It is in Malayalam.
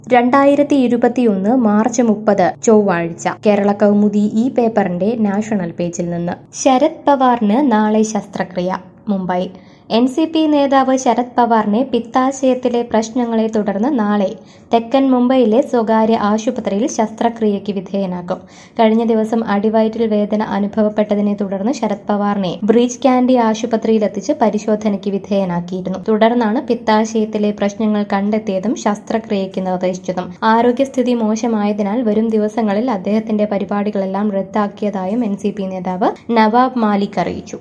രണ്ടായിരത്തി ഇരുപത്തിയൊന്ന് മാർച്ച് മുപ്പത് ചൊവ്വാഴ്ച കേരള കൗമുദി ഈ പേപ്പറിന്റെ നാഷണൽ പേജിൽ നിന്ന് ശരത് പവാറിന് നാളെ ശസ്ത്രക്രിയ മുംബൈ എൻ സി പി നേതാവ് ശരത് പവാറിനെ പിത്താശയത്തിലെ പ്രശ്നങ്ങളെ തുടർന്ന് നാളെ തെക്കൻ മുംബൈയിലെ സ്വകാര്യ ആശുപത്രിയിൽ ശസ്ത്രക്രിയയ്ക്ക് വിധേയനാക്കും കഴിഞ്ഞ ദിവസം അടിവയറ്റിൽ വേദന അനുഭവപ്പെട്ടതിനെ തുടർന്ന് ശരത് പവാറിനെ ബ്രീച്ച് കാൻഡി ആശുപത്രിയിലെത്തിച്ച് പരിശോധനയ്ക്ക് വിധേയനാക്കിയിരുന്നു തുടർന്നാണ് പിത്താശയത്തിലെ പ്രശ്നങ്ങൾ കണ്ടെത്തിയതും ശസ്ത്രക്രിയയ്ക്ക് നിർദ്ദേശിച്ചതും ആരോഗ്യസ്ഥിതി മോശമായതിനാൽ വരും ദിവസങ്ങളിൽ അദ്ദേഹത്തിന്റെ പരിപാടികളെല്ലാം റദ്ദാക്കിയതായും എൻ നേതാവ് നവാബ് മാലിക് അറിയിച്ചു